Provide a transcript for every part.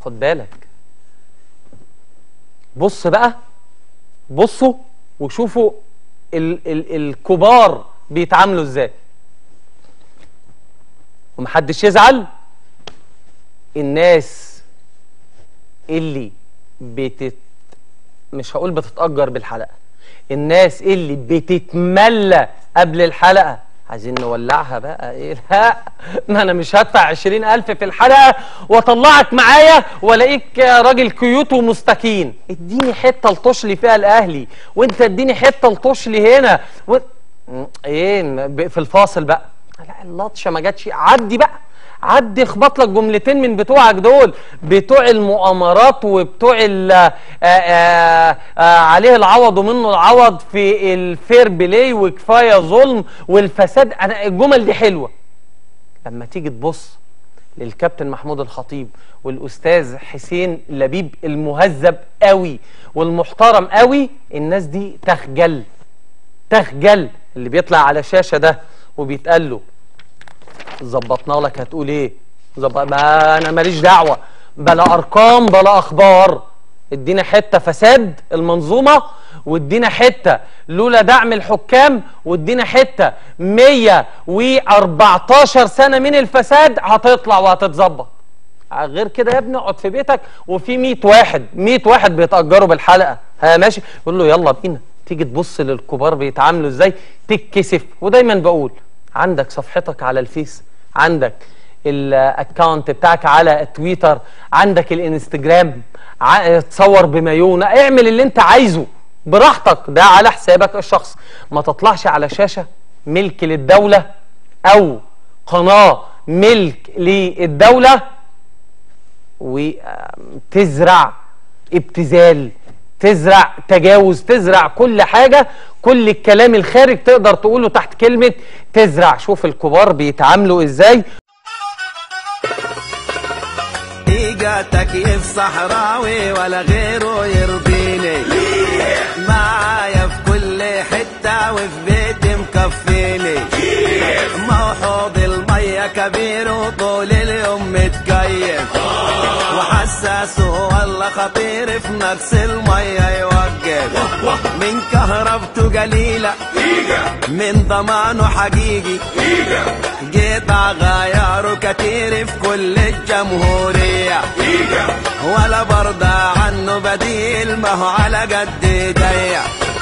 خد بالك بص بقى بصوا وشوفوا ال ال الكبار بيتعاملوا ازاي ومحدش يزعل الناس اللي بتت مش هقول بتتأجر بالحلقة الناس اللي بتتملى قبل الحلقة عايزين نولعها بقى ايه لا ما انا مش هدفع عشرين الف في الحلقة واطلعك معايا والاقيك راجل كيوت ومستكين اديني حتة لطشلي فيها الاهلي وانت اديني حتة لطشلي هنا و... م- ايه م- في الفاصل بقى لا اللطشه ما جاتش عدي بقى عدي اخبط لك جملتين من بتوعك دول بتوع المؤامرات وبتوع ال- آه، آه، آه، عليه العوض ومنه العوض في الفير بلاي وكفايه ظلم والفساد انا الجمل دي حلوه لما تيجي تبص للكابتن محمود الخطيب والاستاذ حسين لبيب المهذب قوي والمحترم قوي الناس دي تخجل تخجل اللي بيطلع على شاشه ده وبيتقال له ظبطنا لك هتقول ايه زب... ما انا ماليش دعوه بلا ارقام بلا اخبار ادينا حته فساد المنظومه وادينا حته لولا دعم الحكام وادينا حته 114 سنه من الفساد هتطلع وهتتظبط غير كده يا ابني اقعد في بيتك وفي 100 واحد 100 واحد بيتاجروا بالحلقه ها ماشي يقول له يلا بينا تيجي تبص للكبار بيتعاملوا ازاي تتكسف ودايما بقول عندك صفحتك على الفيس عندك الاكونت بتاعك على تويتر عندك الانستجرام ع- تصور بمايونا اعمل اللي انت عايزه براحتك ده على حسابك الشخص ما تطلعش على شاشة ملك للدولة او قناة ملك للدولة وتزرع ابتذال تزرع تجاوز تزرع كل حاجة كل الكلام الخارج تقدر تقوله تحت كلمة تزرع شوف الكبار بيتعاملوا ازاي إيجا تكييف صحراوي ولا غيره يرضيني معايا في كل حتة وفي بيتي مكفيني موحوض المية كبير وطول اليوم متكيف وحساس والله خطير في نقص المية يوقف من كهربته قليلة من ضمانه حقيقي قطع غياره كتير في كل الجمهورية ولا برضى عنه بديل ما هو على قد ايديا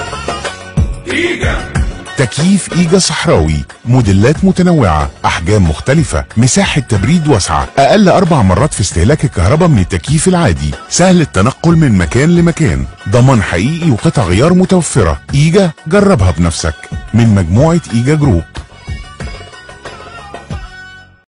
تكييف ايجا صحراوي موديلات متنوعة احجام مختلفة مساحة تبريد واسعة اقل اربع مرات في استهلاك الكهرباء من التكييف العادي سهل التنقل من مكان لمكان ضمان حقيقي وقطع غيار متوفرة ايجا جربها بنفسك من مجموعة ايجا جروب